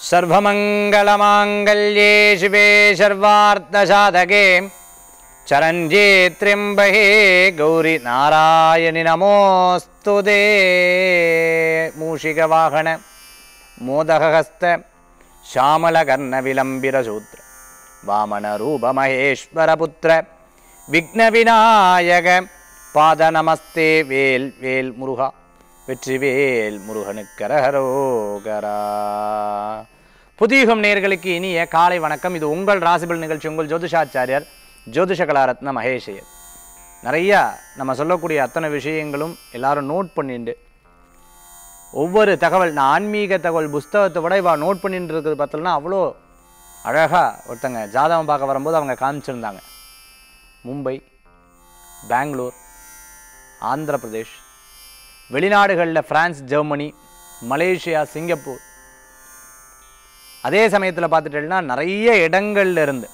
सर्वमङ्गलमाङ्गल्ये शिवे सर्वार्थसाधके चरञ्जे त्र्यम्बके गौरि नारायणि नमोऽस्तु ते मूषिकवाहन मोदहस्त श्यामलकर्णविलम्बिरसूत्र वामनरूपमहेश्वरपुत्र விக்னவிநாயக பாத நமஸ்தே வேல் வேல் முருகா வெற்றிவேல் முருகனுக்கரகரோகரா புதியுகம் நேர்களுக்கு இனிய காலை வணக்கம் இது உங்கள் ராசிபல் நிகழ்ச்சி உங்கள் ஜோதிஷாச்சாரியார் ஜோதிஷ கலாரத்ன மகேஷையர் நிறையா நம்ம சொல்லக்கூடிய அத்தனை விஷயங்களும் எல்லாரும் நோட் பண்ணிண்டு ஒவ்வொரு தகவல் நான் ஆன்மீக தகவல் புஸ்தகத்தை விட இவா நோட் பண்ணிட்டு இருக்கிறது பார்த்தோம்னா அவ்வளோ அழகாக ஒருத்தங்க ஜாதகம் பார்க்க வரும்போது அவங்க காமிச்சிருந்தாங்க மும்பை பெங்களூர் ஆந்திர பிரதேஷ் வெளிநாடுகளில் பிரான்ஸ் ஜெர்மனி மலேசியா சிங்கப்பூர் அதே சமயத்தில் பார்த்துட்டேன்னா நிறைய இடங்கள்ல இருந்து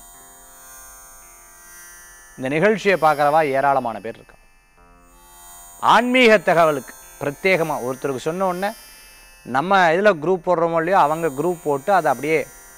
இந்த நிகழ்ச்சியை பார்க்குறவா ஏராளமான பேர் இருக்கா ஆன்மீக தகவலுக்கு பிரத்யேகமாக ஒருத்தருக்கு சொன்ன உடனே நம்ம இதில் குரூப் போடுறோமோ இல்லையோ அவங்க குரூப் போட்டு அதை அப்படியே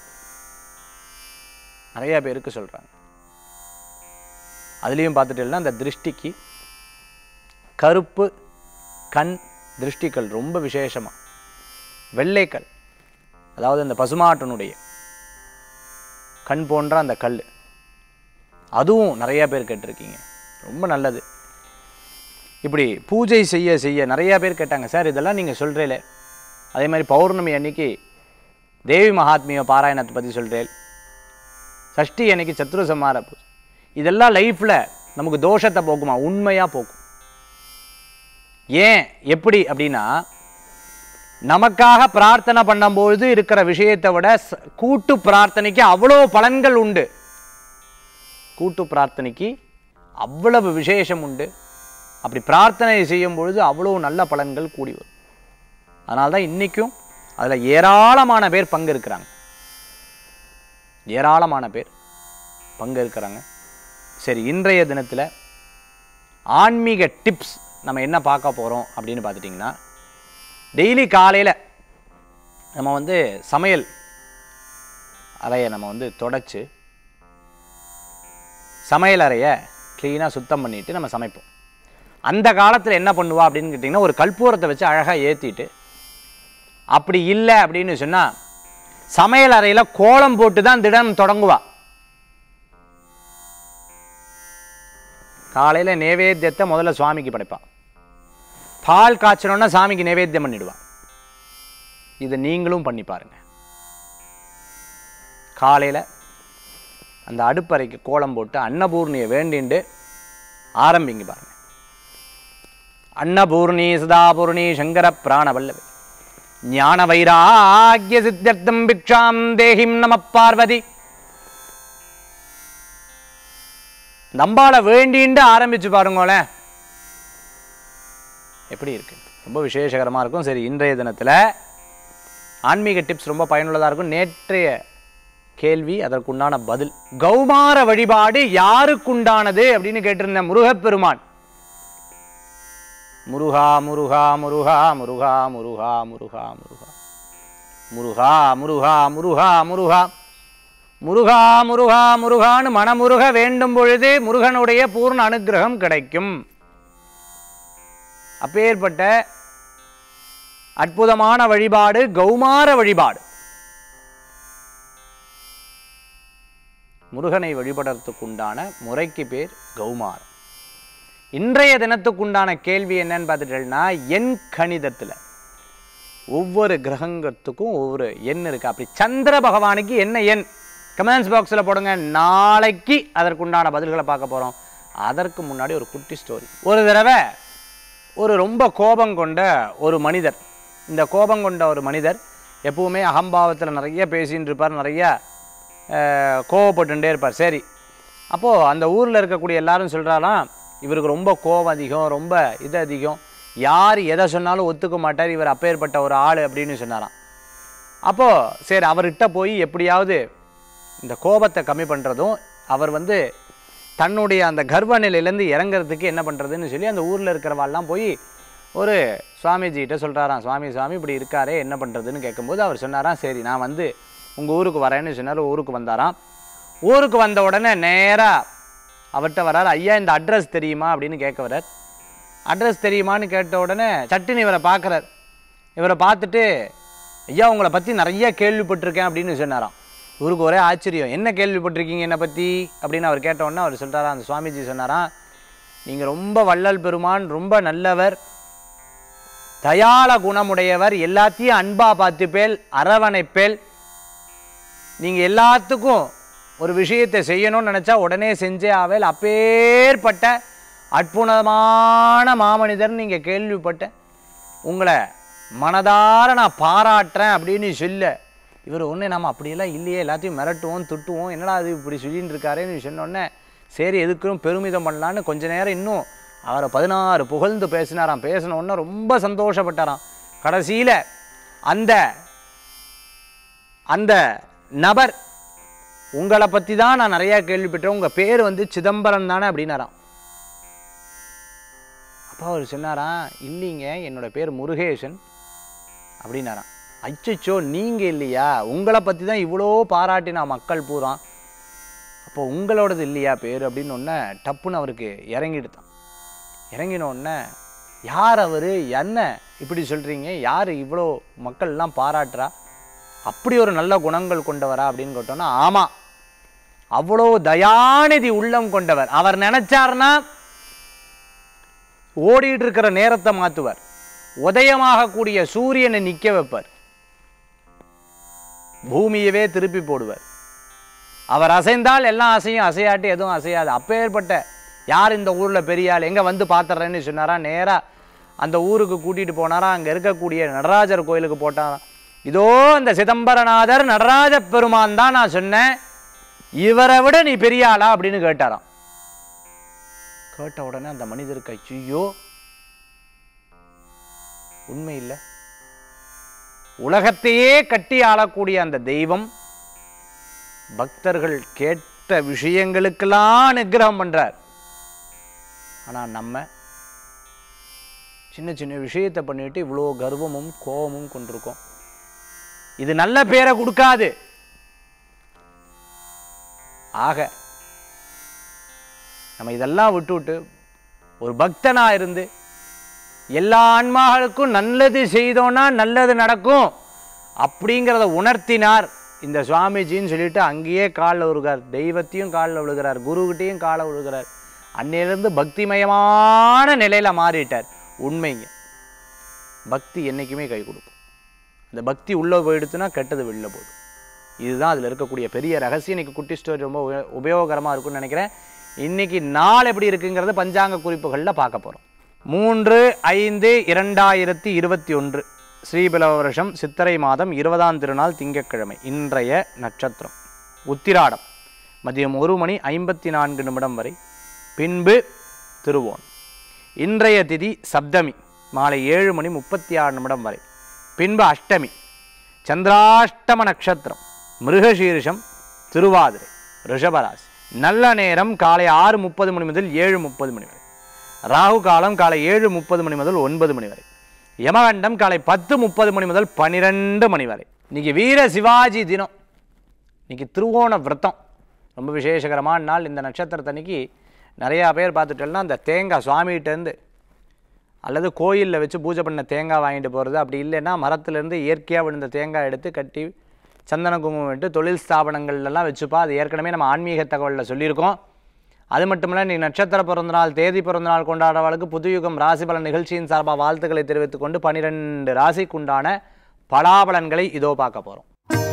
நிறைய பேருக்கு சொல்கிறாங்க அதுலேயும் பார்த்துட்டேன்னா அந்த திருஷ்டிக்கு கருப்பு கண் திருஷ்டிகள் ரொம்ப விசேஷமாக வெள்ளைக்கல் அதாவது அந்த பசுமாட்டினுடைய கண் போன்ற அந்த கல் அதுவும் நிறைய பேர் கேட்டிருக்கீங்க ரொம்ப நல்லது இப்படி பூஜை செய்ய செய்ய நிறைய பேர் கேட்டாங்க சார் இதெல்லாம் நீங்கள் சொல்கிறீங்களே அதே மாதிரி பௌர்ணமி அன்னைக்கு தேவி மகாத்மிய பாராயணத்தை பற்றி சொல்கிறேன் சஷ்டி அன்னைக்கு சத்ரு சம்மார பூஜை இதெல்லாம் லைஃப்பில் நமக்கு தோஷத்தை போக்குமா உண்மையாக போக்கும் ஏன் எப்படி அப்படின்னா நமக்காக பிரார்த்தனை பண்ணும்பொழுது இருக்கிற விஷயத்தை விட ச- கூட்டு பிரார்த்தனைக்கு அவ்வளோ பலன்கள் உண்டு கூட்டு பிரார்த்தனைக்கு அவ்வளவு விசேஷம் உண்டு அப்படி பிரார்த்தனை செய்யும் பொழுது அவ்வளோ நல்ல பலன்கள் கூடி வரும் அதனால தான் இன்றைக்கும் அதில் ஏராளமான பேர் பங்கு இருக்கிறாங்க ஏராளமான பேர் பங்கு இருக்கிறாங்க சரி இன்றைய தினத்தில் ஆன்மீக டிப்ஸ் நம்ம என்ன பார்க்க போகிறோம் அப்படின்னு பார்த்துட்டிங்கன்னா டெய்லி காலையில் நம்ம வந்து சமையல் அறையை நம்ம வந்து தொடச்சி சமையல் அறையை க்ளீனாக சுத்தம் பண்ணிட்டு நம்ம சமைப்போம் அந்த காலத்தில் என்ன பண்ணுவா அப்படின்னு கேட்டிங்கன்னா ஒரு கற்பூரத்தை வச்சு அழகாக ஏற்றிட்டு அப்படி இல்லை அப்படின்னு சொன்னால் சமையல் அறையில் கோலம் போட்டு தான் தினம் தொடங்குவா காலையில் நைவேத்தியத்தை முதல்ல சுவாமிக்கு படைப்பா பால் காய்ச்சணுன்னா சாமிக்கு நைவேத்தியம் பண்ணிடுவா இதை நீங்களும் பண்ணி பாருங்க காலையில் அந்த அடுப்பறைக்கு கோலம் போட்டு அன்னபூர்ணியை வேண்டிண்டு ஆரம்பிங்க பாருங்க அன்னபூர்ணி சதாபூர்ணி சங்கர பிராணவல்லவி ஞான வைராகிய சித்தர்த்தம் பிக்ஷாம் தேஹிம் நம பார்வதி நம்பால வேண்டிண்டு ஆரம்பிச்சு பாருங்களேன் எப்படி இருக்கு ரொம்ப விசேஷகரமாக இருக்கும் சரி இன்றைய தினத்தில் ஆன்மீக டிப்ஸ் ரொம்ப பயனுள்ளதாக இருக்கும் நேற்றைய கேள்வி அதற்குண்டான பதில் கௌமார வழிபாடு யாருக்குண்டானது அப்படின்னு கேட்டிருந்த முருகப்பெருமான் முருகா முருகா முருகா முருகா முருகா முருகா முருகா முருகா முருகா முருகா முருகா முருகா முருகா முருகான்னு மனமுருக வேண்டும் பொழுது முருகனுடைய பூர்ண அனுக்கிரகம் கிடைக்கும் அப்பேற்பட்ட அற்புதமான வழிபாடு கௌமார வழிபாடு முருகனை வழிபடுறதுக்குண்டான முறைக்கு பேர் கௌமாரம் இன்றைய தினத்துக்குண்டான கேள்வி என்னன்னு பார்த்துட்டேன்னா எண் கணிதத்தில் ஒவ்வொரு கிரகங்கத்துக்கும் ஒவ்வொரு எண் இருக்கு அப்படி சந்திர பகவானுக்கு என்ன எண் கமெண்ட்ஸ் பாக்ஸில் போடுங்க நாளைக்கு அதற்குண்டான பதில்களை பார்க்க போகிறோம் அதற்கு முன்னாடி ஒரு குட்டி ஸ்டோரி ஒரு தடவை ஒரு ரொம்ப கோபம் கொண்ட ஒரு மனிதர் இந்த கோபம் கொண்ட ஒரு மனிதர் எப்பவுமே அகம்பாவத்தில் நிறைய பேசின்னு இருப்பார் நிறைய அஹ், கோவப்பட்டுட்டே இருப்பார் சரி அப்போது அந்த ஊரில் இருக்கக்கூடிய எல்லாரும் சொல்கிறாராம் இவருக்கு ரொம்ப கோபம் அதிகம் ரொம்ப இது அதிகம் யார் எதை சொன்னாலும் ஒத்துக்க மாட்டார் இவர் அப்பேற்பட்ட ஒரு ஆள் அப்படின்னு சொன்னாராம் அப்போது சரி அவர்கிட்ட போய் எப்படியாவது இந்த கோபத்தை கம்மி பண்ணுறதும் அவர் வந்து தன்னுடைய அந்த கர்வ நிலையிலேருந்து இறங்குறதுக்கு என்ன பண்ணுறதுன்னு சொல்லி அந்த ஊரில் இருக்கிறவாள்லாம் போய் ஒரு சுவாமிஜிகிட்ட சொல்கிறாராம் சுவாமி சுவாமி இப்படி இருக்காரே என்ன பண்ணுறதுன்னு கேட்கும்போது அவர் சொன்னாராம் சரி நான் வந்து உங்கள் ஊருக்கு வரேன்னு சொன்னார் ஊருக்கு வந்தாராம் ஊருக்கு வந்த உடனே நேராக அவர்கிட்ட வரார் ஐயா இந்த அட்ரஸ் தெரியுமா அப்படின்னு கேட்க வர்றார் அட்ரஸ் தெரியுமான்னு கேட்ட உடனே சட்டுன்னு இவரை பார்க்குறார் இவரை பார்த்துட்டு ஐயா உங்களை பற்றி நிறைய கேள்விப்பட்டிருக்கேன் அப்படின்னு சொன்னாராம் இவருக்கு ஒரே ஆச்சரியம் என்ன கேள்விப்பட்டிருக்கீங்க என்னை பற்றி அப்படின்னு அவர் கேட்ட உடனே அவர் சொல்கிறாரா அந்த சுவாமிஜி சொன்னாராம் நீங்கள் ரொம்ப வள்ளல் பெருமான் ரொம்ப நல்லவர் தயாள குணமுடையவர் எல்லாத்தையும் அன்பா பார்த்துப்பேல் அரவணைப்பேல் நீங்கள் எல்லாத்துக்கும் ஒரு விஷயத்தை செய்யணும்னு நினச்சா உடனே செஞ்சே ஆவேல் அப்பேற்பட்ட அற்புதமான மாமனிதர் நீங்கள் கேள்விப்பட்ட உங்களை மனதார நான் பாராட்டுறேன் அப்படின்னு சொல்ல இவர் ஒன்று நம்ம அப்படியெல்லாம் இல்லையே எல்லாத்தையும் மிரட்டுவோம் திட்டுவோம் என்னடா அது இப்படி சொல்லின்னு இருக்காரேன்னு சொன்னோடனே சரி எதுக்கும் பெருமிதம் பண்ணலான்னு கொஞ்ச நேரம் இன்னும் அவரை பதினாறு புகழ்ந்து பேசினாராம் பேசின உடனே ரொம்ப சந்தோஷப்பட்டாராம் கடைசியில் அந்த அந்த நபர் உங்களை பற்றி தான் நான் நிறையா கேள்விப்பட்டேன் உங்கள் பேர் வந்து சிதம்பரம் தானே அப்படின்னாராம் அப்போ அவர் சொன்னாராம் இல்லைங்க என்னோட பேர் முருகேசன் அப்படின்னாராம் அச்சச்சோ நீங்கள் இல்லையா உங்களை பற்றி தான் இவ்வளோ பாராட்டினா மக்கள் பூரா அப்போ உங்களோடது இல்லையா பேர் அப்படின்னு ஒன்று டப்புன்னு அவருக்கு இறங்கிடுதான் இறங்கின உடனே யார் அவர் என்ன இப்படி சொல்கிறீங்க யார் இவ்வளோ மக்கள்லாம் பாராட்டுறா அப்படி ஒரு நல்ல குணங்கள் கொண்டவரா அப்படின்னு கேட்டோன்னா ஆமாம் அவ்வளோ தயாநிதி உள்ளம் கொண்டவர் அவர் நினைச்சார்னா ஓடிட்டு இருக்கிற நேரத்தை மாற்றுவார் உதயமாகக்கூடிய சூரியனை நிற்க வைப்பார் பூமியவே திருப்பி போடுவார் அவர் அசைந்தால் எல்லாம் அசையும் அசையாட்டி எதுவும் அசையாது அப்பேற்பட்ட யார் இந்த ஊரில் பெரிய ஆள் எங்கே வந்து பார்த்துட்றேன்னு சொன்னாரா நேராக அந்த ஊருக்கு கூட்டிகிட்டு போனாரா அங்கே இருக்கக்கூடிய நடராஜர் கோயிலுக்கு போட்டாராம் இதோ இந்த சிதம்பரநாதர் நடராஜ பெருமான் தான் நான் சொன்னேன் இவரை விட நீ பெரிய ஆளா அப்படின்னு கேட்டாராம் கேட்ட உடனே அந்த மனிதருக்கு ஐயோ உண்மை இல்லை உலகத்தையே கட்டி ஆளக்கூடிய அந்த தெய்வம் பக்தர்கள் கேட்ட விஷயங்களுக்கெல்லாம் நிகிரகம் பண்றார் ஆனா நம்ம சின்ன சின்ன விஷயத்தை பண்ணிட்டு இவ்வளோ கர்வமும் கோபமும் கொண்டிருக்கோம் இது நல்ல பேரை கொடுக்காது ஆக நம்ம இதெல்லாம் விட்டுவிட்டு ஒரு பக்தனா இருந்து எல்லா ஆன்மாக்களுக்கும் நல்லது செய்தோன்னா நல்லது நடக்கும் அப்படிங்கிறத உணர்த்தினார் இந்த சுவாமிஜின்னு சொல்லிட்டு அங்கேயே காலில் விழுகிறார் தெய்வத்தையும் காலில் விழுகிறார் குருக்கிட்டையும் காலில் விழுகிறார் அன்னையிலிருந்து பக்திமயமான நிலையில் மாறிட்டார் உண்மைங்க பக்தி என்றைக்குமே கை கொடுக்கும் அந்த பக்தி உள்ளே போயிடுச்சுன்னா கெட்டது வெளில போகுது இதுதான் அதில் இருக்கக்கூடிய பெரிய ரகசியம் இன்னைக்கு குட்டி ஸ்டோரி ரொம்ப உப- உபயோகரமா இருக்கும்னு நினைக்கிறேன் இன்னைக்கு நாள் எப்படி இருக்குங்கிறது பஞ்சாங்க குறிப்புகளில் பார்க்க போகிறோம் மூன்று ஐந்து இரண்டாயிரத்தி இருபத்தி ஒன்று ஸ்ரீபிலவ வருஷம் சித்திரை மாதம் இருபதாம் திருநாள் திங்கட்கிழமை இன்றைய நட்சத்திரம் உத்திராடம் மதியம் ஒரு மணி ஐம்பத்தி நான்கு நிமிடம் வரை பின்பு திருவோணம் இன்றைய திதி சப்தமி மாலை ஏழு மணி முப்பத்தி ஆறு நிமிடம் வரை பின்பு அஷ்டமி சந்திராஷ்டம நட்சத்திரம் மிருகசீரிஷம் திருவாதிரை ரிஷபராசி நல்ல நேரம் காலை ஆறு முப்பது மணி முதல் ஏழு முப்பது மணி வரை ராகு காலம் காலை ஏழு முப்பது மணி முதல் ஒன்பது மணி வரை யமகண்டம் காலை பத்து முப்பது மணி முதல் பன்னிரெண்டு மணி வரை இன்னைக்கு வீர சிவாஜி தினம் இன்னைக்கு திருவோண விரதம் ரொம்ப விசேஷகரமான நாள் இந்த நட்சத்திரத்தன்னைக்கு நிறையா பேர் பார்த்துட்டோம்னா அந்த தேங்காய் சுவாமிகிட்டேருந்து அல்லது கோயிலில் வச்சு பூஜை பண்ண தேங்காய் வாங்கிட்டு போகிறது அப்படி இல்லைன்னா மரத்துலேருந்து இயற்கையாக விழுந்த தேங்காய் எடுத்து கட்டி சந்தன குங்குமம் விட்டு தொழில் ஸ்தாபனங்கள்லாம் வச்சுப்பா அது ஏற்கனவே நம்ம ஆன்மீக தகவலில் சொல்லியிருக்கோம் அது மட்டும் இல்லை நீ நட்சத்திர பிறந்தநாள் தேதி பிறந்தநாள் கொண்டாடுறவளுக்கு புதுயுகம் ராசி பலன் நிகழ்ச்சியின் சார்பாக வாழ்த்துக்களை தெரிவித்துக் கொண்டு பனிரெண்டு ராசிக்குண்டான பலாபலன்களை இதோ பார்க்க போகிறோம்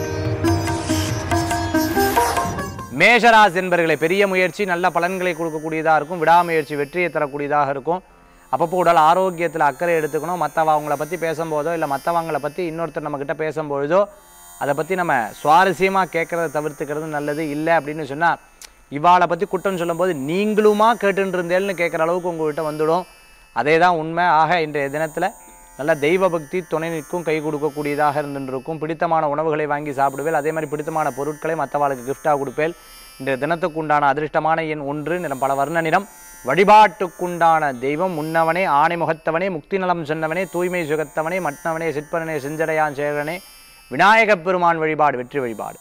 மேஷராசி என்பர்களை பெரிய முயற்சி நல்ல பலன்களை கொடுக்கக்கூடியதாக இருக்கும் விடாமுயற்சி வெற்றியை தரக்கூடியதாக இருக்கும் அப்பப்போ உடல் ஆரோக்கியத்தில் அக்கறை எடுத்துக்கணும் மற்றவ அவங்கள பற்றி பேசும்போதோ இல்லை மற்றவங்கள பற்றி இன்னொருத்தர் நம்மக்கிட்ட பேசும்பொழுதோ அதை பற்றி நம்ம சுவாரஸ்யமாக கேட்குறத தவிர்த்துக்கிறது நல்லது இல்லை அப்படின்னு சொன்னால் இவாளை பற்றி குற்றம் சொல்லும்போது நீங்களுமா கேட்டுட்டு இருந்தேன்னு கேட்குற அளவுக்கு உங்கள்கிட்ட வந்துடும் அதே தான் உண்மை ஆக இன்றைய தினத்தில் நல்ல தெய்வ பக்தி துணை நிற்கும் கை கொடுக்கக்கூடியதாக இருந்துட்டு இருக்கும் பிடித்தமான உணவுகளை வாங்கி சாப்பிடுவேல் அதே மாதிரி பிடித்தமான பொருட்களை மற்றவாளுக்கு கிஃப்டாக கொடுப்பேல் இன்றைய தினத்துக்கு உண்டான அதிர்ஷ்டமான எண் ஒன்று நிறம் பல வர்ண நிறம் வழிபாட்டுக்குண்டான தெய்வம் முன்னவனே ஆணை முகத்தவனே முக்தி நலம் சொன்னவனே தூய்மை சுகத்தவனே மட்னவனே சிற்பனே செஞ்சடையான் சேகரனே விநாயகப் பெருமான் வழிபாடு வெற்றி வழிபாடு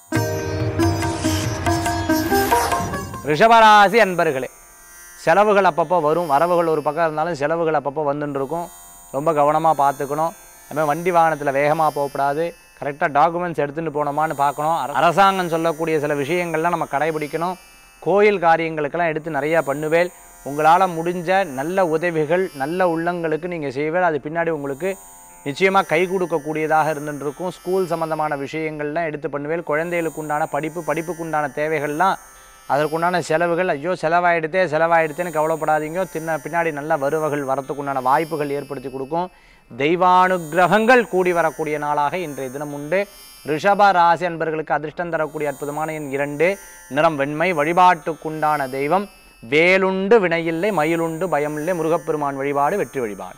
ரிஷபராசி அன்பர்களே செலவுகள் அப்பப்போ வரும் வரவுகள் ஒரு பக்கம் இருந்தாலும் செலவுகள் அப்பப்போ வந்துட்டு இருக்கும் ரொம்ப கவனமாக பார்த்துக்கணும் அதுமாதிரி வண்டி வாகனத்தில் வேகமாக போகக்கூடாது கரெக்டாக டாக்குமெண்ட்ஸ் எடுத்துகிட்டு போனோமான்னு பார்க்கணும் அர- அரசாங்கம் சொல்லக்கூடிய சில விஷயங்கள்லாம் நம்ம கடைபிடிக்கணும் கோயில் காரியங்களுக்கெல்லாம் எடுத்து நிறையா பண்ணுவேல் உங்களால் முடிஞ்ச நல்ல உதவிகள் நல்ல உள்ளங்களுக்கு நீங்கள் செய்வேல் அது பின்னாடி உங்களுக்கு நிச்சயமாக கை கொடுக்கக்கூடியதாக இருந்துட்டு இருக்கும் ஸ்கூல் சம்மந்தமான விஷயங்கள்லாம் எடுத்து பண்ணுவேல் குழந்தைகளுக்கு உண்டான படிப்பு படிப்புக்கு உண்டான தேவைகள்லாம் அதற்குண்டான செலவுகள் ஐயோ செலவாயிடுதே செலவாயிடுதேன்னு கவலைப்படாதீங்க தின்ன பின்னாடி நல்ல வருவகள் வரத்துக்குண்டான வாய்ப்புகள் ஏற்படுத்தி கொடுக்கும் தெய்வானுக்கிரகங்கள் கூடி வரக்கூடிய நாளாக இன்றைய தினம் உண்டு ரிஷப ராசி அன்பர்களுக்கு அதிர்ஷ்டம் தரக்கூடிய அற்புதமான எண் இரண்டு நிறம் வெண்மை வழிபாட்டுக்குண்டான தெய்வம் வேலுண்டு வினையில்லை மயிலுண்டு பயமில்லை முருகப்பெருமான் வழிபாடு வெற்றி வழிபாடு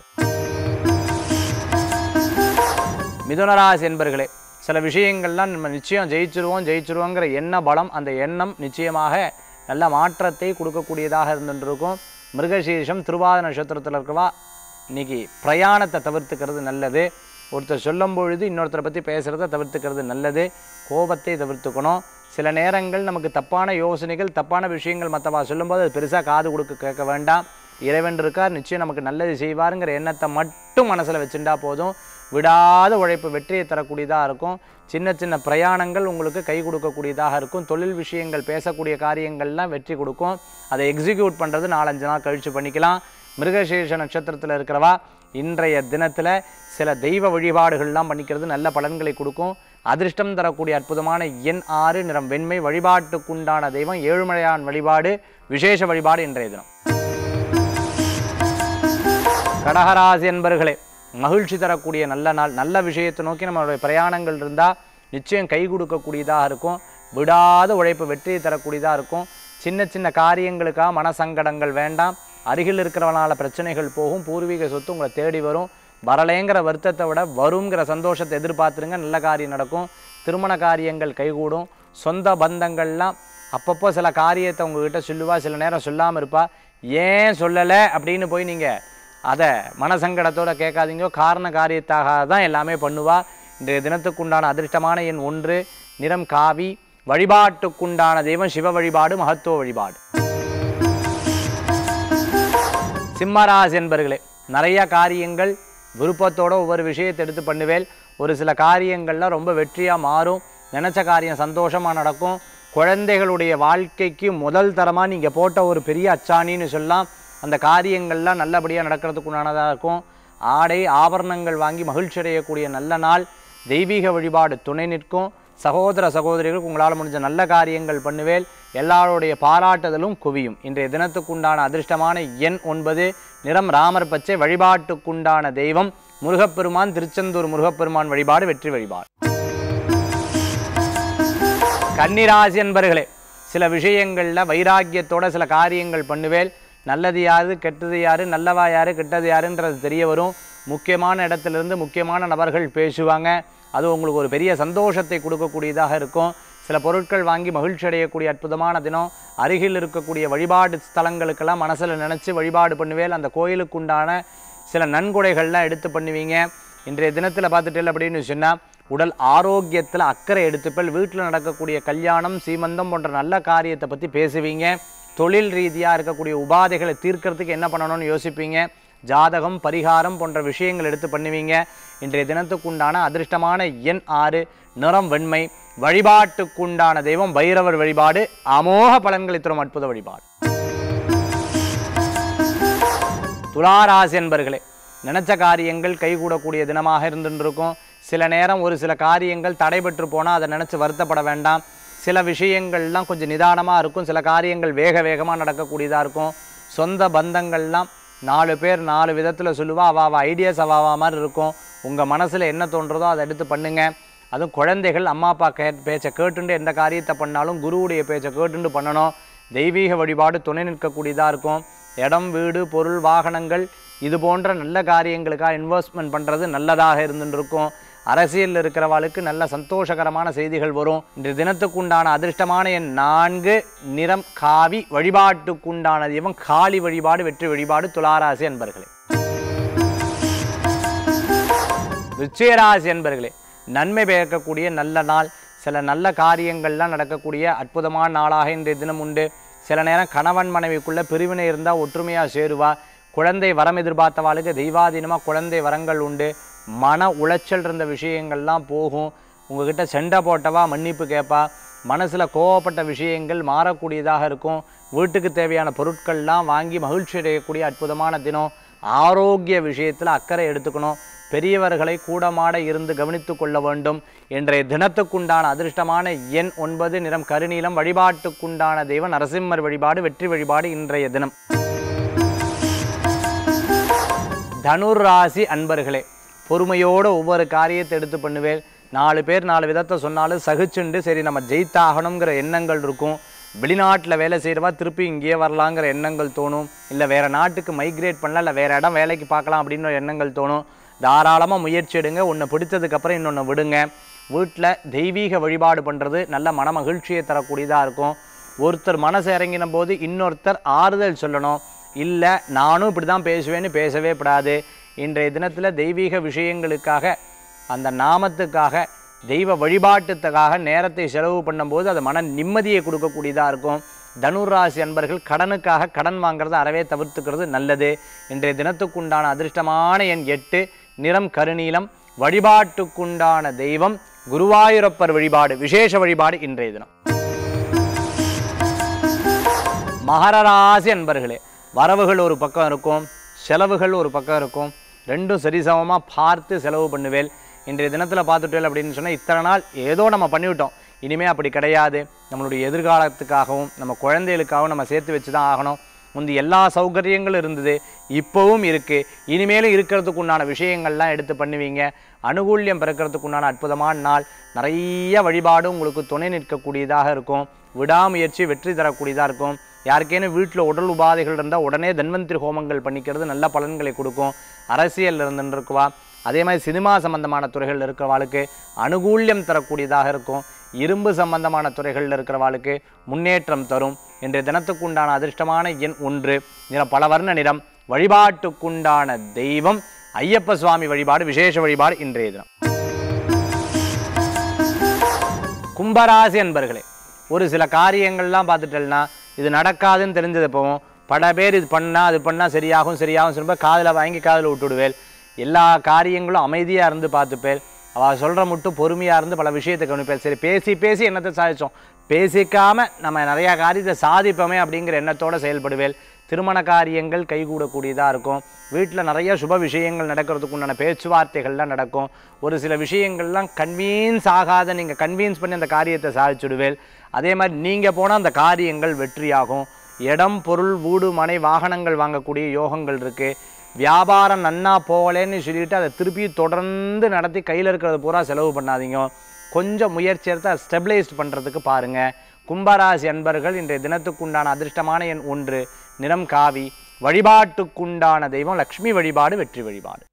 மிதுனராசி என்பர்களே சில விஷயங்கள்லாம் நம்ம நிச்சயம் ஜெயிச்சிருவோம் ஜெயிச்சிருவோங்கிற எண்ண பலம் அந்த எண்ணம் நிச்சயமாக நல்ல மாற்றத்தை கொடுக்கக்கூடியதாக இருந்துருக்கும் மிருகசீரிஷம் திருவாத நட்சத்திரத்தில் இருக்கவா இன்னைக்கு பிரயாணத்தை தவிர்த்துக்கிறது நல்லது ஒருத்தர் சொல்லும் பொழுது இன்னொருத்தரை பற்றி பேசுகிறத தவிர்த்துக்கிறது நல்லது கோபத்தை தவிர்த்துக்கணும் சில நேரங்கள் நமக்கு தப்பான யோசனைகள் தப்பான விஷயங்கள் மற்றவா சொல்லும்போது அது பெருசாக காது கொடுக்க கேட்க வேண்டாம் இறைவன் இருக்கார் நிச்சயம் நமக்கு நல்லது செய்வாருங்கிற எண்ணத்தை மட்டும் மனசில் வச்சுட்டா போதும் விடாத உழைப்பு வெற்றியை தரக்கூடியதாக இருக்கும் சின்ன சின்ன பிரயாணங்கள் உங்களுக்கு கை கொடுக்கக்கூடியதாக இருக்கும் தொழில் விஷயங்கள் பேசக்கூடிய காரியங்கள்லாம் வெற்றி கொடுக்கும் அதை எக்ஸிக்யூட் பண்ணுறது நாலஞ்சு நாள் கழித்து பண்ணிக்கலாம் மிருகசீர்ஷ நட்சத்திரத்தில் இருக்கிறவா இன்றைய தினத்தில் சில தெய்வ வழிபாடுகள்லாம் பண்ணிக்கிறது நல்ல பலன்களை கொடுக்கும் அதிர்ஷ்டம் தரக்கூடிய அற்புதமான எண் ஆறு நிறம் வெண்மை வழிபாட்டுக்குண்டான தெய்வம் ஏழுமலையான் வழிபாடு விசேஷ வழிபாடு இன்றைய தினம் கடகராசி என்பர்களே மகிழ்ச்சி தரக்கூடிய நல்ல நாள் நல்ல விஷயத்தை நோக்கி நம்மளுடைய பிரயாணங்கள் இருந்தால் நிச்சயம் கை கொடுக்கக்கூடியதாக இருக்கும் விடாத உழைப்பு வெற்றியை தரக்கூடியதாக இருக்கும் சின்ன சின்ன காரியங்களுக்காக மனசங்கடங்கள் வேண்டாம் அருகில் இருக்கிறவனால பிரச்சனைகள் போகும் பூர்வீக சொத்து உங்களை தேடி வரும் வரலேங்கிற வருத்தத்தை விட வருங்கிற சந்தோஷத்தை எதிர்பார்த்துருங்க நல்ல காரியம் நடக்கும் திருமண காரியங்கள் கைகூடும் சொந்த பந்தங்கள்லாம் அப்பப்போ சில காரியத்தை உங்ககிட்ட சொல்லுவா சில நேரம் சொல்லாமல் இருப்பா ஏன் சொல்லலை அப்படின்னு போய் நீங்கள் அதை மனசங்கடத்தோட கேட்காதீங்க காரண காரியத்தாக தான் எல்லாமே பண்ணுவா இன்றைய தினத்துக்குண்டான அதிர்ஷ்டமான எண் ஒன்று நிறம் காவி வழிபாட்டுக்குண்டான தெய்வம் சிவ வழிபாடு மகத்துவ வழிபாடு சிம்மராசி என்பர்களே நிறைய காரியங்கள் விருப்பத்தோட ஒவ்வொரு விஷயத்தை எடுத்து பண்ணுவேல் ஒரு சில காரியங்கள்லாம் ரொம்ப வெற்றியாக மாறும் நினச்ச காரியம் சந்தோஷமாக நடக்கும் குழந்தைகளுடைய வாழ்க்கைக்கு முதல் தரமாக நீங்கள் போட்ட ஒரு பெரிய அச்சாணின்னு சொல்லலாம் அந்த காரியங்கள்லாம் நல்லபடியாக நடக்கிறதுக்கு உண்டானதாக இருக்கும் ஆடை ஆபரணங்கள் வாங்கி மகிழ்ச்சி அடையக்கூடிய நல்ல நாள் தெய்வீக வழிபாடு துணை நிற்கும் சகோதர சகோதரிகளுக்கு உங்களால் முடிஞ்ச நல்ல காரியங்கள் பண்ணுவேல் எல்லாருடைய பாராட்டுதலும் குவியும் இன்றைய தினத்துக்குண்டான அதிர்ஷ்டமான எண் ஒன்பது நிறம் ராமர் பச்சை வழிபாட்டுக்குண்டான தெய்வம் முருகப்பெருமான் திருச்செந்தூர் முருகப்பெருமான் வழிபாடு வெற்றி வழிபாடு கன்னிராசி என்பர்களே சில விஷயங்களில் வைராக்கியத்தோட சில காரியங்கள் பண்ணுவேல் நல்லது யாரு கெட்டது யாரு நல்லவா யாரு கெட்டது யாருன்றது தெரிய வரும் முக்கியமான இடத்துலேருந்து முக்கியமான நபர்கள் பேசுவாங்க அது உங்களுக்கு ஒரு பெரிய சந்தோஷத்தை கொடுக்கக்கூடியதாக இருக்கும் சில பொருட்கள் வாங்கி மகிழ்ச்சி அடையக்கூடிய அற்புதமான தினம் அருகில் இருக்கக்கூடிய வழிபாடு ஸ்தலங்களுக்கெல்லாம் மனசில் நினச்சி வழிபாடு பண்ணுவேல் அந்த கோயிலுக்கு உண்டான சில நன்கொடைகள்லாம் எடுத்து பண்ணுவீங்க இன்றைய தினத்தில் பார்த்துட்டு அப்படின்னு சொன்னால் உடல் ஆரோக்கியத்தில் அக்கறை எடுத்துப்பல் வீட்டில் நடக்கக்கூடிய கல்யாணம் சீமந்தம் போன்ற நல்ல காரியத்தை பற்றி பேசுவீங்க தொழில் ரீதியாக இருக்கக்கூடிய உபாதைகளை தீர்க்கறதுக்கு என்ன பண்ணணும்னு யோசிப்பீங்க ஜாதகம் பரிகாரம் போன்ற விஷயங்கள் எடுத்து பண்ணுவீங்க இன்றைய தினத்துக்குண்டான அதிர்ஷ்டமான எண் ஆறு நிறம் வெண்மை வழிபாட்டுக்குண்டான தெய்வம் பைரவர் வழிபாடு அமோக பலன்களை தரும் அற்புத வழிபாடு துளாராசி என்பர்களே நினைச்ச காரியங்கள் கைகூடக்கூடிய தினமாக இருந்துருக்கும் சில நேரம் ஒரு சில காரியங்கள் தடைபெற்று போனால் அதை நினச்சி வருத்தப்பட வேண்டாம் சில விஷயங்கள்லாம் கொஞ்சம் நிதானமாக இருக்கும் சில காரியங்கள் வேக வேகமாக நடக்கக்கூடியதாக இருக்கும் சொந்த பந்தங்கள்லாம் நாலு பேர் நாலு விதத்தில் சொல்லுவா அவ அவ ஐடியாஸ் அவ அவ மாதிரி இருக்கும் உங்கள் மனசில் என்ன தோன்றதோ அதை எடுத்து பண்ணுங்க அதுவும் குழந்தைகள் அம்மா அப்பா கே பேச்சை கேட்டுண்டு எந்த காரியத்தை பண்ணாலும் குருவுடைய பேச்சை கேட்டுண்டு பண்ணணும் தெய்வீக வழிபாடு துணை நிற்கக்கூடியதாக இருக்கும் இடம் வீடு பொருள் வாகனங்கள் இது போன்ற நல்ல காரியங்களுக்காக இன்வெஸ்ட்மெண்ட் பண்ணுறது நல்லதாக இருந்துருக்கும் அரசியலில் இருக்கிறவாளுக்கு நல்ல சந்தோஷகரமான செய்திகள் வரும் இன்று தினத்துக்குண்டான அதிர்ஷ்டமான எண் நான்கு நிறம் காவி வழிபாட்டுக்குண்டான தெய்வம் காளி வழிபாடு வெற்றி வழிபாடு துளாராசி என்பர்களே விருச்சிகராசி என்பர்களே நன்மை பயக்கக்கூடிய நல்ல நாள் சில நல்ல காரியங்கள்லாம் நடக்கக்கூடிய அற்புதமான நாளாக இன்றைய தினம் உண்டு சில நேரம் கணவன் மனைவிக்குள்ள பிரிவினை இருந்தால் ஒற்றுமையாக சேருவா குழந்தை வரம் எதிர்பார்த்தவாளுக்கு தெய்வாதீனமாக குழந்தை வரங்கள் உண்டு மன உளைச்சல் இருந்த விஷயங்கள்லாம் போகும் உங்ககிட்ட சண்டை போட்டவா மன்னிப்பு கேட்பா மனசில் கோவப்பட்ட விஷயங்கள் மாறக்கூடியதாக இருக்கும் வீட்டுக்கு தேவையான பொருட்கள்லாம் வாங்கி மகிழ்ச்சி அடையக்கூடிய அற்புதமான தினம் ஆரோக்கிய விஷயத்தில் அக்கறை எடுத்துக்கணும் பெரியவர்களை கூடமாட இருந்து கவனித்து கொள்ள வேண்டும் இன்றைய தினத்துக்குண்டான அதிர்ஷ்டமான எண் ஒன்பது நிறம் கருநீலம் வழிபாட்டுக்குண்டான தெய்வம் நரசிம்மர் வழிபாடு வெற்றி வழிபாடு இன்றைய தினம் தனுர் ராசி அன்பர்களே பொறுமையோடு ஒவ்வொரு காரியத்தை எடுத்து பண்ணுவேன் நாலு பேர் நாலு விதத்தை சொன்னாலும் சகிச்சுண்டு சரி நம்ம ஜெயித்தாகணுங்கிற எண்ணங்கள் இருக்கும் வெளிநாட்டில் வேலை செய்கிறவா திருப்பி இங்கேயே வரலாங்கிற எண்ணங்கள் தோணும் இல்லை வேறு நாட்டுக்கு மைக்ரேட் பண்ணலாம் இல்லை வேறு இடம் வேலைக்கு பார்க்கலாம் அப்படின்னு ஒரு எண்ணங்கள் தோணும் தாராளமாக முயற்சி எடுங்க ஒன்று பிடித்ததுக்கப்புறம் இன்னொன்று விடுங்க வீட்டில் தெய்வீக வழிபாடு பண்ணுறது நல்ல மன மகிழ்ச்சியை தரக்கூடியதாக இருக்கும் ஒருத்தர் மனசு இறங்கின போது இன்னொருத்தர் ஆறுதல் சொல்லணும் இல்லை நானும் இப்படி தான் பேசுவேன்னு பேசவே படாது இன்றைய தினத்தில் தெய்வீக விஷயங்களுக்காக அந்த நாமத்துக்காக தெய்வ வழிபாட்டுக்காக நேரத்தை செலவு பண்ணும்போது அது மன நிம்மதியை கொடுக்கக்கூடியதாக இருக்கும் தனுராசி அன்பர்கள் கடனுக்காக கடன் வாங்குறதை அறவே தவிர்த்துக்கிறது நல்லது இன்றைய தினத்துக்குண்டான அதிர்ஷ்டமான எண் எட்டு நிறம் கருநீலம் வழிபாட்டுக்குண்டான தெய்வம் குருவாயூரப்பர் வழிபாடு விசேஷ வழிபாடு இன்றைய தினம் மகர ராசி அன்பர்களே வரவுகள் ஒரு பக்கம் இருக்கும் செலவுகள் ஒரு பக்கம் இருக்கும் ரெண்டும் சரிசமமாக பார்த்து செலவு பண்ணுவேல் இன்றைய தினத்தில் பார்த்துட்டேன் அப்படின்னு சொன்னால் இத்தனை நாள் ஏதோ நம்ம பண்ணிவிட்டோம் இனிமே அப்படி கிடையாது நம்மளுடைய எதிர்காலத்துக்காகவும் நம்ம குழந்தைகளுக்காகவும் நம்ம சேர்த்து வச்சு தான் ஆகணும் முந்தி எல்லா சௌகரியங்களும் இருந்தது இப்போவும் இருக்குது இனிமேலும் இருக்கிறதுக்கு உண்டான விஷயங்கள்லாம் எடுத்து பண்ணுவீங்க அனுகூல்யம் பிறக்கிறதுக்கு உண்டான அற்புதமான நாள் நிறைய வழிபாடு உங்களுக்கு துணை நிற்கக்கூடியதாக இருக்கும் விடாமுயற்சி வெற்றி தரக்கூடியதாக இருக்கும் யாருக்கேனும் வீட்டில் உடல் உபாதைகள் இருந்தால் உடனே தன்வந்திரி ஹோமங்கள் பண்ணிக்கிறது நல்ல பலன்களை கொடுக்கும் அரசியல் இருந்துருக்குவா அதே மாதிரி சினிமா சம்பந்தமான துறைகளில் இருக்கிறவாளுக்கு அனுகூல்யம் தரக்கூடியதாக இருக்கும் இரும்பு சம்பந்தமான துறைகளில் இருக்கிறவாளுக்கு முன்னேற்றம் தரும் இன்றைய தினத்துக்குண்டான அதிர்ஷ்டமான எண் ஒன்று நிறம் பல வர்ண நிறம் வழிபாட்டுக்குண்டான தெய்வம் ஐயப்ப சுவாமி வழிபாடு விசேஷ வழிபாடு இன்றைய தினம் கும்பராசி அன்பர்களே ஒரு சில காரியங்கள்லாம் பார்த்துட்டேன்னா இது நடக்காதுன்னு தெரிஞ்சது போவோம் பல பேர் இது பண்ணால் அது பண்ணால் சரியாகும் சரியாகும் சொல்லும்போது காதில் வாங்கி காதில் விட்டுடுவேல் எல்லா காரியங்களும் அமைதியாக இருந்து பார்த்துப்பேல் அவள் சொல்கிற மட்டும் பொறுமையாக இருந்து பல விஷயத்தை கவனிப்பேன் சரி பேசி பேசி என்னத்தை சாதிச்சோம் பேசிக்காம நம்ம நிறையா காரியத்தை சாதிப்போமே அப்படிங்கிற எண்ணத்தோட செயல்படுவேல் திருமண காரியங்கள் கைகூடக்கூடியதாக இருக்கும் வீட்டில் நிறைய சுப விஷயங்கள் நடக்கிறதுக்கு உண்டான பேச்சுவார்த்தைகள்லாம் நடக்கும் ஒரு சில விஷயங்கள்லாம் கன்வீன்ஸ் ஆகாத நீங்கள் கன்வீன்ஸ் பண்ணி அந்த காரியத்தை சாதிச்சுடுவேல் அதே மாதிரி நீங்கள் போனால் அந்த காரியங்கள் வெற்றியாகும் இடம் பொருள் வீடு மனை வாகனங்கள் வாங்கக்கூடிய யோகங்கள் இருக்குது வியாபாரம் நன்னா போகலேன்னு சொல்லிட்டு அதை திருப்பி தொடர்ந்து நடத்தி கையில் இருக்கிறது பூரா செலவு பண்ணாதீங்க கொஞ்சம் முயற்சி எடுத்து அதை ஸ்டெபிளைஸ்ட் பண்ணுறதுக்கு பாருங்கள் கும்பராசி அன்பர்கள் இன்றைய தினத்துக்குண்டான அதிர்ஷ்டமான எண் ஒன்று நிறம் காவி வழிபாட்டுக்குண்டான தெய்வம் லக்ஷ்மி வழிபாடு வெற்றி வழிபாடு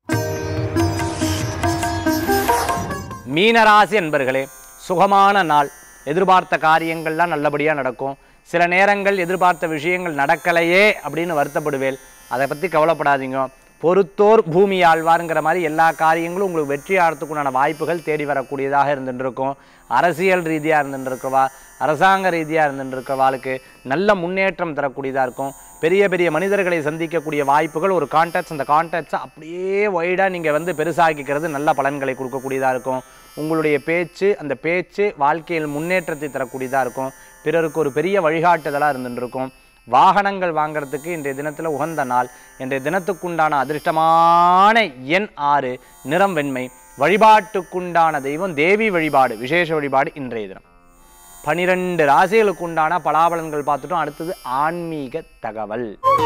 மீனராசி அன்பர்களே சுகமான நாள் எதிர்பார்த்த காரியங்கள்லாம் நல்லபடியாக நடக்கும் சில நேரங்கள் எதிர்பார்த்த விஷயங்கள் நடக்கலையே அப்படின்னு வருத்தப்படுவேல் அதை பற்றி கவலைப்படாதீங்க பொறுத்தோர் பூமி ஆழ்வாருங்கிற மாதிரி எல்லா காரியங்களும் உங்களுக்கு வெற்றி ஆகிறதுக்குண்டான வாய்ப்புகள் தேடி வரக்கூடியதாக இருந்துட்டு இருக்கும் அரசியல் ரீதியாக இருந்துட்டு இருக்கவா அரசாங்க ரீதியாக இருந்துட்டு இருக்கிறவாளுக்கு நல்ல முன்னேற்றம் தரக்கூடியதாக இருக்கும் பெரிய பெரிய மனிதர்களை சந்திக்கக்கூடிய வாய்ப்புகள் ஒரு கான்டாக்ட்ஸ் அந்த கான்டாக்ட்ஸை அப்படியே ஒய்டாக நீங்கள் வந்து பெருசாக்கிக்கிறது நல்ல பலன்களை கொடுக்கக்கூடியதாக இருக்கும் உங்களுடைய பேச்சு அந்த பேச்சு வாழ்க்கையில் முன்னேற்றத்தை தரக்கூடியதாக இருக்கும் பிறருக்கு ஒரு பெரிய வழிகாட்டுதலாக இருந்துட்டு இருக்கும் வாகனங்கள் வாங்குறதுக்கு இன்றைய தினத்தில் உகந்த நாள் இன்றைய தினத்துக்குண்டான அதிர்ஷ்டமான எண் ஆறு நிறம் வெண்மை வழிபாட்டுக்குண்டான தெய்வம் தேவி வழிபாடு விசேஷ வழிபாடு இன்றைய தினம் பனிரெண்டு ராசிகளுக்கு உண்டான பலாபலன்கள் பார்த்துட்டோம் அடுத்தது ஆன்மீக தகவல்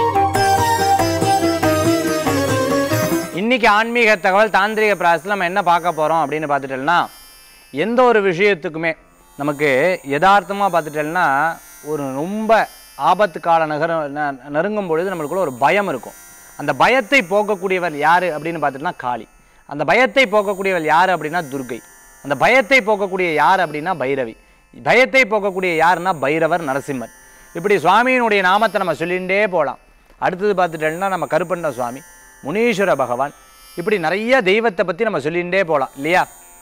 இன்னைக்கு ஆன்மீக தகவல் தாந்திரிக பிராசத்தில் நம்ம என்ன பார்க்க போகிறோம் அப்படின்னு பார்த்துட்டோம்னா எந்த ஒரு விஷயத்துக்குமே நமக்கு யதார்த்தமாக பார்த்துட்டோம்னா ஒரு ரொம்ப ஆபத்து கால நகர ந- நெருங்கும் பொழுது நம்மளுக்குள்ள ஒரு பயம் இருக்கும் அந்த பயத்தை போக்கக்கூடியவர் யார் அப்படின்னு பார்த்துட்டோம்னா காளி அந்த பயத்தை போக்கக்கூடியவர் யார் அப்படின்னா துர்கை அந்த பயத்தை போக்கக்கூடிய யார் அப்படின்னா பைரவி பயத்தை போக்கக்கூடிய யாருன்னா பைரவர் நரசிம்மர் இப்படி சுவாமியினுடைய நாமத்தை நம்ம சொல்லிகிட்டே போகலாம் அடுத்தது பார்த்துட்டோம்னா நம்ம கருப்பண்ண சுவாமி முனீஸ்வர பகவான் இப்படி நிறைய தெய்வத்தை பற்றி நம்ம சொல்லிகிட்டே போகலாம் இல்லையா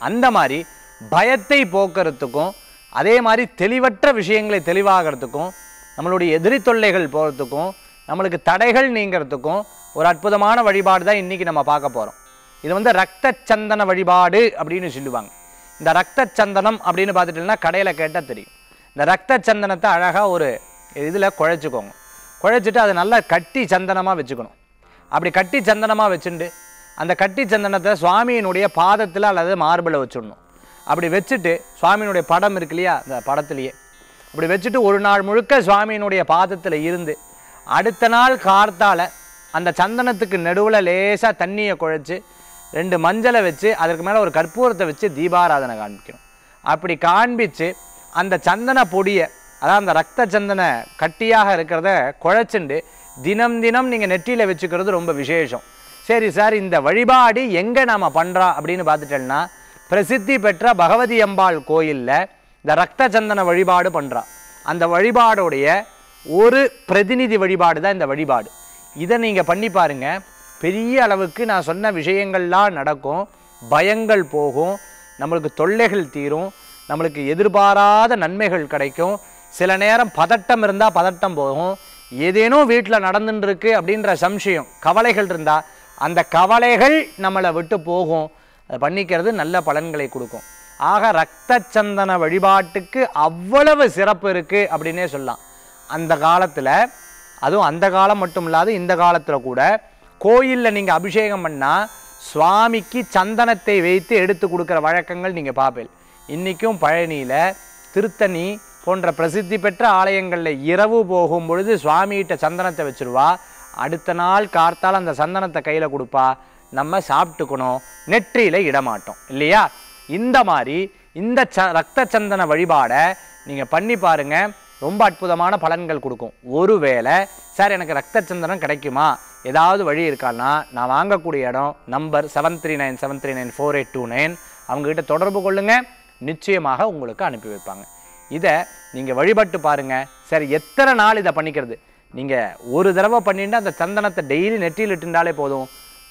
அந்த மாதிரி பயத்தை போக்குறதுக்கும் அதே மாதிரி தெளிவற்ற விஷயங்களை தெளிவாகிறதுக்கும் நம்மளுடைய எதிரி தொல்லைகள் போகிறதுக்கும் நம்மளுக்கு தடைகள் நீங்கிறதுக்கும் ஒரு அற்புதமான வழிபாடு தான் இன்றைக்கி நம்ம பார்க்க போகிறோம் இது வந்து ரத்த சந்தன வழிபாடு அப்படின்னு சொல்லுவாங்க இந்த ரத்த சந்தனம் அப்படின்னு பார்த்துட்டீங்கன்னா கடையில் கேட்டால் தெரியும் இந்த ரத்த சந்தனத்தை அழகாக ஒரு இதில் குழைச்சிக்கோங்க குழைச்சிட்டு அதை நல்லா கட்டி சந்தனமாக வச்சுக்கணும் அப்படி கட்டி சந்தனமாக வச்சுண்டு அந்த கட்டி சந்தனத்தை சுவாமியினுடைய பாதத்தில் அல்லது மார்பில் வச்சிடணும் அப்படி வச்சுட்டு சுவாமியினுடைய படம் இருக்கு இல்லையா அந்த படத்துலையே அப்படி வச்சுட்டு ஒரு நாள் முழுக்க சுவாமியினுடைய பாதத்தில் இருந்து அடுத்த நாள் கார்த்தால அந்த சந்தனத்துக்கு நடுவில் லேசாக தண்ணியை குழைச்சி ரெண்டு மஞ்சளை வச்சு அதற்கு மேலே ஒரு கற்பூரத்தை வச்சு தீபாராதனை காண்பிக்கணும் அப்படி காண்பிச்சு அந்த சந்தன பொடியை அதாவது அந்த ரத்த சந்தன கட்டியாக இருக்கிறத குழைச்சுண்டு தினம் தினம் நீங்கள் நெற்றியில் வச்சுக்கிறது ரொம்ப விசேஷம் சரி சார் இந்த வழிபாடு எங்கே நாம் பண்ணுறோம் அப்படின்னு பார்த்துட்டோம்னா பிரசித்தி பெற்ற பகவதி அம்பாள் கோயிலில் இந்த ரத்த சந்தன வழிபாடு பண்ணுறா அந்த வழிபாடுடைய ஒரு பிரதிநிதி வழிபாடு தான் இந்த வழிபாடு இதை நீங்கள் பண்ணி பாருங்க பெரிய அளவுக்கு நான் சொன்ன விஷயங்கள்லாம் நடக்கும் பயங்கள் போகும் நம்மளுக்கு தொல்லைகள் தீரும் நம்மளுக்கு எதிர்பாராத நன்மைகள் கிடைக்கும் சில நேரம் பதட்டம் இருந்தால் பதட்டம் போகும் ஏதேனும் வீட்டில் நடந்துன்னு இருக்கு அப்படின்ற சம்சயம் கவலைகள் இருந்தால் அந்த கவலைகள் நம்மளை விட்டு போகும் அதை பண்ணிக்கிறது நல்ல பலன்களை கொடுக்கும் ஆக ரத்த சந்தன வழிபாட்டுக்கு அவ்வளவு சிறப்பு இருக்குது அப்படின்னே சொல்லலாம் அந்த காலத்தில் அதுவும் அந்த காலம் மட்டும் இல்லாத இந்த காலத்தில் கூட கோயிலில் நீங்கள் அபிஷேகம் பண்ணால் சுவாமிக்கு சந்தனத்தை வைத்து எடுத்து கொடுக்குற வழக்கங்கள் நீங்கள் பார்ப்பேன் இன்றைக்கும் பழனியில் திருத்தணி போன்ற பிரசித்தி பெற்ற ஆலயங்களில் இரவு போகும் பொழுது சுவாமிகிட்ட சந்தனத்தை வச்சிருவா அடுத்த நாள் கார்த்தால் அந்த சந்தனத்தை கையில் கொடுப்பா நம்ம சாப்பிட்டுக்கணும் நெற்றியில் இடமாட்டோம் இல்லையா இந்த மாதிரி இந்த ச ரத்த சந்தன வழிபாடை நீங்கள் பண்ணி பாருங்க ரொம்ப அற்புதமான பலன்கள் கொடுக்கும் ஒருவேளை சார் எனக்கு ரத்த சந்தனம் கிடைக்குமா ஏதாவது வழி இருக்கான்னா நான் வாங்கக்கூடிய இடம் number seven three nine seven three nine four eight two nine அவங்ககிட்ட தொடர்பு கொள்ளுங்க நிச்சயமாக உங்களுக்கு அனுப்பி வைப்பாங்க இதை நீங்கள் வழிபட்டு பாருங்க சரி எத்தனை நாள் இதை பண்ணிக்கிறது நீங்கள் ஒரு தடவை பண்ணிட்டு அந்த சந்தனத்தை டெய்லி நெற்றியில் இட்டுண்டாலே போதும்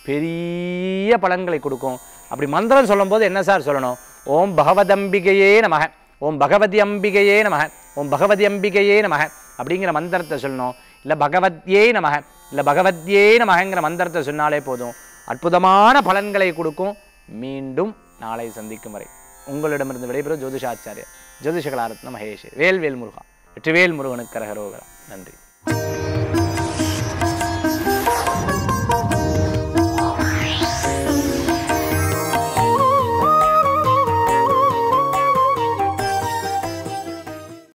பெரிய பலன்களை கொடுக்கும் அப்படி மந்திரம் சொல்லும்போது என்ன சார் சொல்லணும் ஓம் பகவதம்பிகையே நமக ஓம் பகவதி அம்பிகையே நமக ஓம் பகவதி அம்பிகையே நமக அப்படிங்கிற மந்திரத்தை சொல்லணும் இல்லை பகவத்யே நமக இல்லை பகவத்யே நமகங்கிற மந்திரத்தை சொன்னாலே போதும் அற்புதமான பலன்களை கொடுக்கும் மீண்டும் நாளை சந்திக்கும் வரை உங்களிடமிருந்து விடைபெறும் ஜோதிஷாச்சாரியர் ஜோதிஷகலாரத்ன மகேஷ் வேல்வேல் முருகா வெற்றிவேல் முருகனுக்கு கரகரோகரா நன்றி